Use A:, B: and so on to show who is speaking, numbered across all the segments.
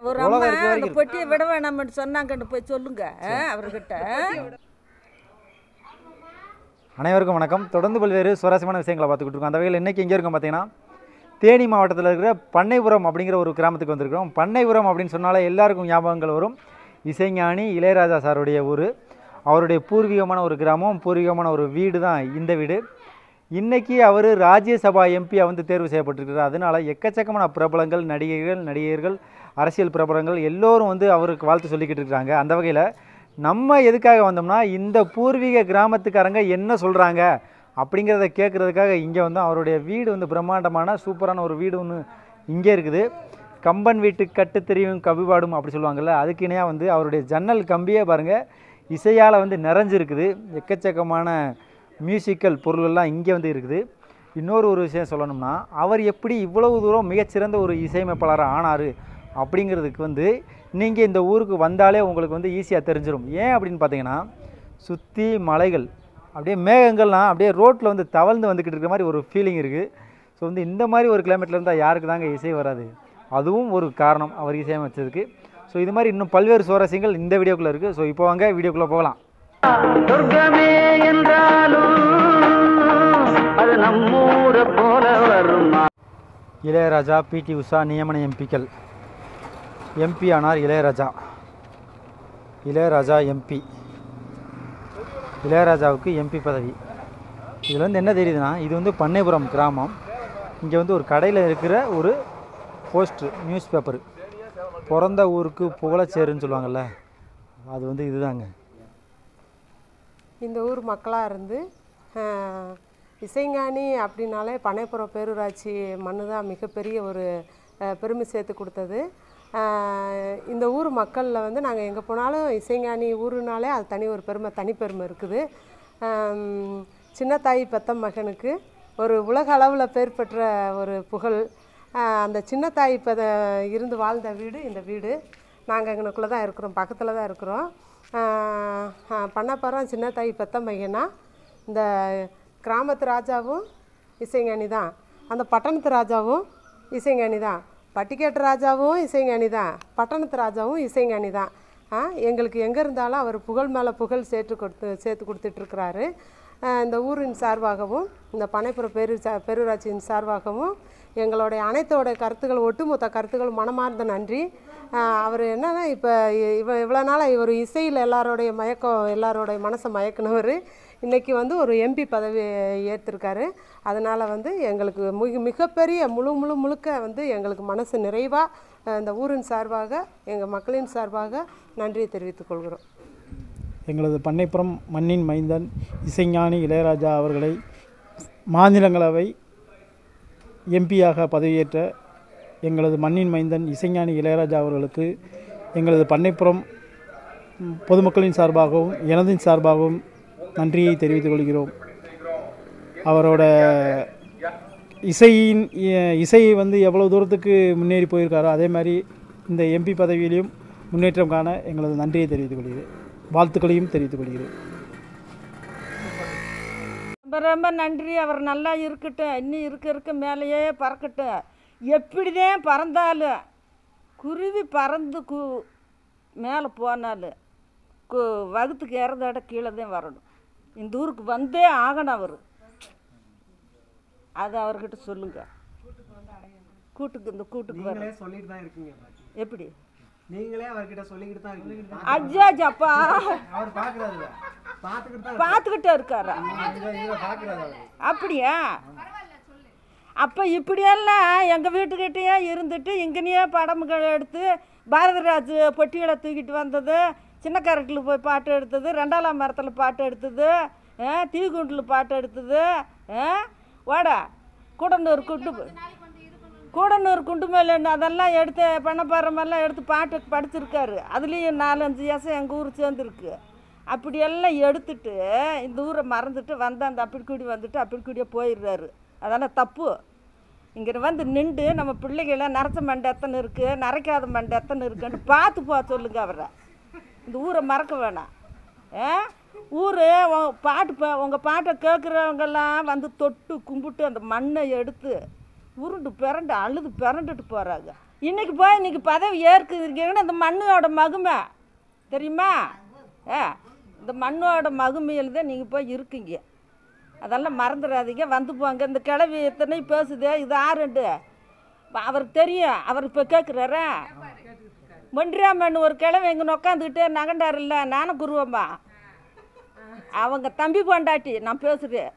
A: ஒரு
B: உலகம்
A: அம்மா
B: இருக்க
A: அந்த
B: வரைக்கும்
A: பொட்டியை விட வேணாம்னு சொன்னாங்கன்னு போய் சொல்லுங்க ஆ, அவர்கிட்ட
B: அனைவருக்கும் வணக்கம் தொடர்ந்து பல்வேறு சுவாரஸ்யமான விஷயங்களை பார்த்துக்கிட்டு இருக்கோம் அந்த வகையில் இன்றைக்கி எங்கே இருக்கோம் பார்த்தீங்கன்னா தேனி மாவட்டத்தில் இருக்கிற பண்ணைபுரம் அப்படிங்கிற ஒரு கிராமத்துக்கு வந்திருக்கிறோம் பண்ணைபுரம் அப்படின்னு சொன்னாலே எல்லாருக்கும் ஞாபகங்கள் வரும் இசைஞானி இளையராஜா சாருடைய ஊர் அவருடைய பூர்வீகமான ஒரு கிராமம் பூர்வீகமான ஒரு வீடு தான் இந்த வீடு இன்னைக்கு அவர் ராஜ்யசபா எம்பியாக வந்து தேர்வு செய்யப்பட்டிருக்கிறார் அதனால எக்கச்சக்கமான பிரபலங்கள் நடிகைகள் நடிகர்கள் அரசியல் பிரபலங்கள் எல்லோரும் வந்து அவருக்கு வாழ்த்து சொல்லிக்கிட்டு இருக்காங்க அந்த வகையில் நம்ம எதுக்காக வந்தோம்னா இந்த பூர்வீக கிராமத்துக்காரங்க என்ன சொல்கிறாங்க அப்படிங்கிறத கேட்குறதுக்காக இங்கே வந்தோம் அவருடைய வீடு வந்து பிரம்மாண்டமான சூப்பரான ஒரு வீடு ஒன்று இங்கே இருக்குது கம்பன் வீட்டு கட்டு தெரியும் கவிபாடும் அப்படி சொல்லுவாங்கள்ல அதுக்கு இணையாக வந்து அவருடைய ஜன்னல் கம்பியே பாருங்கள் இசையால் வந்து நிறைஞ்சிருக்குது எக்கச்சக்கமான மியூசிக்கல் பொருள்கள்லாம் இங்கே வந்து இருக்குது இன்னொரு ஒரு விஷயம் சொல்லணும்னா அவர் எப்படி இவ்வளவு தூரம் மிகச்சிறந்த ஒரு இசையமைப்பாளராக ஆனார் அப்படிங்கிறதுக்கு வந்து நீங்கள் இந்த ஊருக்கு வந்தாலே உங்களுக்கு வந்து ஈஸியாக தெரிஞ்சிடும் ஏன் அப்படின்னு பார்த்தீங்கன்னா சுற்றி மலைகள் அப்படியே மேகங்கள்லாம் அப்படியே ரோட்டில் வந்து தவழ்ந்து வந்துக்கிட்டு இருக்கிற மாதிரி ஒரு ஃபீலிங் இருக்குது ஸோ வந்து இந்த மாதிரி ஒரு கிளைமேட்டில் இருந்தால் யாருக்கு தாங்க இசை வராது அதுவும் ஒரு காரணம் அவர் இசையமைச்சதுக்கு ஸோ இது மாதிரி இன்னும் பல்வேறு சுவாரஸ்யங்கள் இந்த வீடியோக்குள்ளே இருக்குது ஸோ இப்போ வாங்க வீடியோக்குள்ளே போகலாம்
C: சொர்க்கமே என்றாலும் அது நம்மூர போல வருமா
B: இளையராஜா பிடி உஷா நியமன எம்பிக்கள் எம்பி ஆனார் இளையராஜா இளையராஜா எம்பி இளையராஜாவுக்கு எம்பி பதவி இதில் வந்து என்ன தெரியுதுன்னா இது வந்து பண்ணைபுரம் கிராமம் இங்கே வந்து ஒரு கடையில் இருக்கிற ஒரு போஸ்ட்ரு நியூஸ் பேப்பர் பிறந்த ஊருக்கு புகழச்சேருன்னு சொல்லுவாங்கள்ல அது வந்து இதுதாங்க
D: இந்த ஊர் மக்களாக இருந்து ஆஹ், இசைஞானி அப்படின்னாலே பனைப்புறம் பேரூராட்சி மண்ணு தான் மிகப்பெரிய ஒரு ஆஹ், பெருமை சேர்த்து கொடுத்தது ஆஹ், இந்த ஊர் மக்களில் வந்து நாங்கள் எங்கே போனாலும் இசைஞானி ஊருனாலே அது தனி ஒரு பெருமை தனிப்பெருமை இருக்குது ஆம், சின்னத்தாயி பெத்த மகனுக்கு ஒரு உலக அளவில் பேர் பெற்ற ஒரு புகழ் ஆஹ், அந்த சின்னத்தாயி பெத இருந்து வாழ்ந்த வீடு இந்த வீடு நாங்கள் எங்களுக்குள்ளே தான் இருக்கிறோம் பக்கத்தில் தான் இருக்கிறோம் பண்ணப்பறம் சின்னத்தாயி பெத்த மையனா இந்த கிராமத்து ராஜாவும் இசைஞானி தான் அந்த பட்டணத்து ராஜாவும் இசைஞானி தான் பட்டிக்கேட்டு ராஜாவும் இசைஞானி தான் பட்டணத்து ராஜாவும் இசைஞானி தான் ஆ, எங்களுக்கு எங்கே இருந்தாலும் அவர் புகழ் மேலே புகழ் சேர்த்து கொடுத்து சேர்த்து கொடுத்துட்ருக்கிறாரு இந்த ஊரின் சார்பாகவும் இந்த பனைப்புற பேரு சா- பேரூராட்சியின் சார்பாகவும் எங்களுடைய அனைத்தோட கருத்துக்கள் ஒட்டுமொத்த கருத்துக்கள் மனமார்ந்த நன்றி அவர் என்னன்னா இப்போ இவ இவ்வளோ நாளாக இவர் இசையில் எல்லாரோடைய மயக்கம் எல்லாரோடைய மனசை மயக்குனவர் இன்றைக்கி வந்து ஒரு எம்பி பதவி ஏற்றிருக்காரு அதனால் வந்து எங்களுக்கு மிக மிகப்பெரிய முழு முழு முழுக்க வந்து எங்களுக்கு மனசு நிறைவாக இந்த ஊரின் சார்பாக எங்கள் மக்களின் சார்பாக நன்றியை தெரிவித்துக் கொள்கிறோம்
E: எங்களது பண்ணைப்புறம் மண்ணின் மைந்தன் இசைஞானி இளையராஜா அவர்களை மாநிலங்களவை எம்பியாக பதவியேற்ற எங்களது மண்ணின் மைந்தன் இசைஞானி இளையராஜா அவர்களுக்கு எங்களது பண்ணைப்புறம் ம், பொதுமக்களின் சார்பாகவும் எனதின் சார்பாகவும் நன்றியை தெரிவித்துக் கொள்கிறோம் அவரோட இசையின் இ- இசையை வந்து எவ்வளோ தூரத்துக்கு முன்னேறி போயிருக்காரோ அதே மாதிரி இந்த எம்பி பதவியிலையும் முன்னேற்றம் காண எங்களது நன்றியை தெரிவித்துக் கொள்கிறேன் வாழ்த்துக்களையும் தெரிவித்துக் கொள்கிறேன்
A: ரொம்ப ரொம்ப நன்றி அவர் நல்லா இருக்கட்டும் இன்னும் இருக்க இருக்க மேலேயே பறக்கட்டும் எப்படிதான் பறந்தாலும் குருவி பறந்து கு மேலே போனாலும் கு வகுத்துக்கு ஏறதோட கீழே தான் வரணும் இந்த ஊருக்கு வந்தே ஆகணும் அவர் அது அவர்கிட்ட சொல்லுங்க கூட்டுக்கு இந்த கூட்டுக்கு வர
F: நீங்களே சொல்லிட்டு தான் இருக்கீங்க
A: எப்படி
F: நீங்களே அவர்கிட்ட சொல்லிக்கிட்டு தான் இருக்கீங்க
A: அஜாஜ் அப்பா
F: அவர் பார்க்கறாருல பார்த்துக்கிட்டு தான்
A: பார்த்துக்கிட்டே இருக்காரா
F: இதை இதை பார்க்கறாரு அவர்
A: அப்படியா அப்போ இப்படியெல்லாம் எங்கள் வீட்டுக்கிட்டேயே இருந்துட்டு இங்கேயே படமுகள் எடுத்து பாரதிராஜ் பொட்டிகளை தூக்கிட்டு வந்தது சின்ன கரட்டில் போய் பாட்டு எடுத்தது ரெண்டாலாம் மரத்தில் பாட்டு எடுத்தது ஆ, தீக்குண்டில் பாட்டு எடுத்தது ஆ, வாடா கூடனூர் குண்டு கூடனூர் குண்டு மேலன்னு அதெல்லாம் எடுத்து பணப்பாரமெல்லாம் எடுத்து பாட்டு படிச்சிருக்காரு அதுலேயும் நாலஞ்சு ஏசம் எங்கள் ஊர் சேர்ந்துருக்கு அப்படியெல்லாம் எடுத்துட்டு இந்த ஊரை மறந்துட்டு வந்து அந்த அப்படிக்கூடி வந்துட்டு அப்படிக்கூடியே போயிடுறாரு அதெல்லாம் தப்பு இங்கே வந்து நின்று நம்ம பிள்ளைகளை நரைச்ச மண்டை எத்தனை இருக்குது நரைக்காத மண்டை எத்தனை இருக்குன்னு பார்த்து போக சொல்லுங்க அவரை இந்த ஊரை மறக்க வேணாம் ஆ ஊர் பாட்டு பா உங்கள் பாட்டை கேட்குறவங்கெல்லாம் வந்து தொட்டு கும்பிட்டு அந்த மண்ணை எடுத்து உருண்டு பிறண்டு அழுது பிறண்டுட்டு போகிறாங்க இன்னைக்கு போய் இன்னைக்கு பதவி ஏற்கிறீங்கன்னு அந்த மண்ணோட மகிமை தெரியுமா ஆ இந்த மண்ணோட மகிமையில் தான் நீங்கள் போய் இருக்கீங்க அதெல்லாம் மறந்துடாதீங்க வந்து போங்க இந்த கிழவி எத்தனை பேசுதே இது ஆறுண்டு அவருக்கு தெரியும் அவர் இப்போ கேட்குறாரா மொன்றியாமன் ஒரு கிழவி எங்கே உட்காந்துக்கிட்டு நகண்டார் இல்லை நானும் குருவம்மா அவங்க தம்பி பொண்டாட்டி நான் பேசுகிறேன்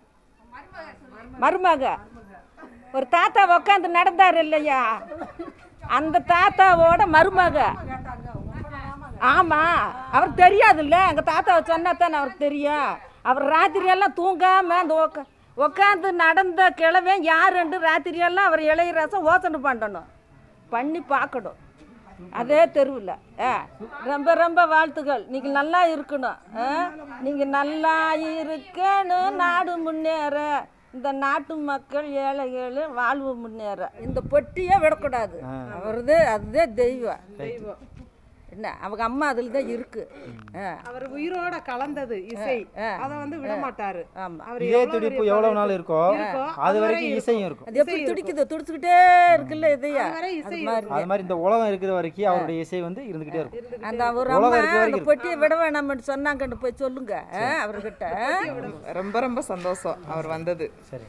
A: மருமக ஒரு தாத்தா உட்காந்து நடந்தார் இல்லையா அந்த தாத்தாவோட மருமக ஆமாம் அவருக்கு தெரியாதுல்ல எங்கள் தாத்தாவை சொன்னா தானே அவருக்கு தெரியும் அவர் ராத்திரியெல்லாம் தூங்காமல் அந்த உக்க உட்காந்து நடந்த கிழவன் யாருண்டு ராத்திரியெல்லாம் அவர் இளையராசம் யோசனை பண்ணணும் பண்ணி பார்க்கணும் அதே தெருவில் ஆ ரொம்ப ரொம்ப வாழ்த்துக்கள் நீங்கள் நல்லா இருக்கணும் ஆ நீங்கள் நல்லா இருக்கணும் நாடு முன்னேற இந்த நாட்டு மக்கள் ஏழைகள் வாழ்வு முன்னேற இந்த பொட்டியே விடக்கூடாது அவரது அதுதே தெய்வம் தெய்வம் என்ன அவங்க அம்மா அதில் தான் இருக்கு ஆ
D: அவர் உயிரோட கலந்தது இசை
A: ஆ.
D: அதை வந்து விட மாட்டாரு
A: ஆமாம்
D: அவர்
B: இதே
D: எவ்வளவு
B: துடிப்பு
D: பெரிய
B: எவ்வளோ
D: படம்
B: நாள் இருக்கோ
D: இருக்கோ,
B: அது
D: அது
B: வரைக்கும்
D: வரை
B: இசையும் இருக்கும்
A: அது எப்படி துடிக்குது துடிச்சுக்கிட்டே இருக்குல்ல இதையா
D: அது வரை
A: அது
D: இசை
A: மாதிரி
B: அது மாதிரி இந்த உலகம் இருக்கிற வரைக்கும் அவருடைய இசை வந்து இருந்துகிட்டே இருக்கும்
A: அந்த ஒரு
B: உலகம்
A: அம்மா
B: இருக்கிற
A: அந்த
B: வரைக்கும்
A: பொட்டியை விட வேணாம்னு சொன்னாங்கன்னு போய் சொல்லுங்க ஆ, அவர்கிட்ட
G: ரொம்ப ரொம்ப சந்தோஷம் அவர் வந்தது
B: சரி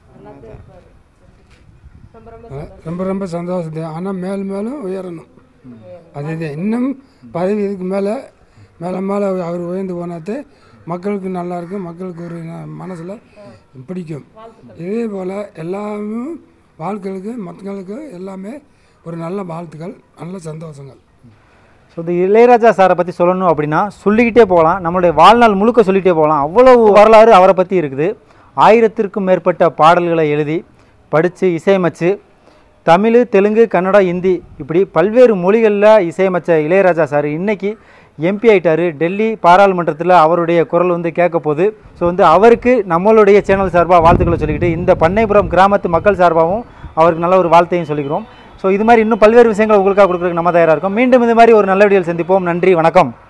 H: ரொம்ப ரொம்ப சந்தோஷம் ஆனால் மேலும் மேலும் உயரணும் அது இன்னும் பதவி இதுக்கு மேலே மேலே மேலே அவர் உயர்ந்து போனாத்தே மக்களுக்கு நல்லா இருக்கும் மக்களுக்கு ஒரு மனசில் பிடிக்கும் இதே போல் எல்லாமே வாழ்க்கைகளுக்கு மக்களுக்கு எல்லாமே ஒரு நல்ல வாழ்த்துக்கள் நல்ல சந்தோஷங்கள்
B: ஸோ இந்த இளையராஜா சாரை பற்றி சொல்லணும் அப்படின்னா சொல்லிக்கிட்டே போகலாம் நம்மளுடைய வாழ்நாள் முழுக்க சொல்லிகிட்டே போகலாம் அவ்வளவு வரலாறு அவரை பற்றி இருக்குது ஆயிரத்திற்கும் மேற்பட்ட பாடல்களை எழுதி படித்து இசையமைச்சு தமிழ் தெலுங்கு கன்னடா ஹிந்தி இப்படி பல்வேறு மொழிகளில் இசையமைச்ச இளையராஜா சார் இன்னைக்கு எம்பி ஆயிட்டாரு டெல்லி பாராளுமன்றத்தில் அவருடைய குரல் வந்து கேட்க போகுது ஸோ வந்து அவருக்கு நம்மளுடைய சேனல் சார்பாக வாழ்த்துக்களை சொல்லிக்கிட்டு இந்த பண்ணைபுரம் கிராமத்து மக்கள் சார்பாகவும் அவருக்கு நல்ல ஒரு வாழ்த்தையும் சொல்லிக்கிறோம் ஸோ இது மாதிரி இன்னும் பல்வேறு விஷயங்கள் உங்களுக்காக கொடுக்குறதுக்கு நம்ம தயாராக இருக்கோம் மீண்டும் இது மாதிரி ஒரு நல்ல வீடியோவில் சந்திப்போம் நன்றி வணக்கம்